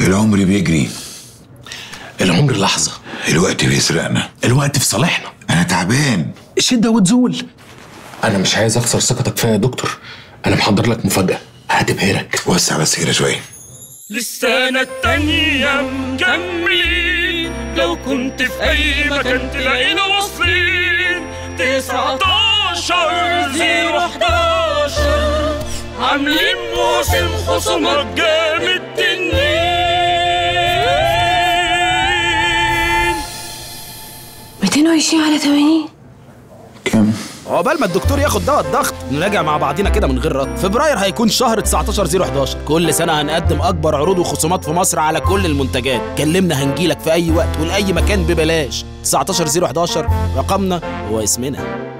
العمر بيجري العمر لحظة الوقت بيسرقنا الوقت في صالحنا انا تعبان الشدة وتزول أنا مش عايز أخسر ثقتك فيا يا دكتور أنا محضر لك مفاجأة هتبهرك وسع بس كده شويه للسنة التانية مكملين لو كنت في أي مكان تلاقينا واصلين تسعتاشر زيرو حداشر عاملين موسم خصومات جامد تنين 220 على 80 كام عقبال ما الدكتور ياخد دواء الضغط نراجع مع بعضينا كده من غير رد فبراير هيكون شهر 19 011 كل سنه هنقدم اكبر عروض وخصومات في مصر على كل المنتجات كلمنا هنجيلك في اي وقت ولاي مكان ببلاش 19 011 رقمنا هو اسمنا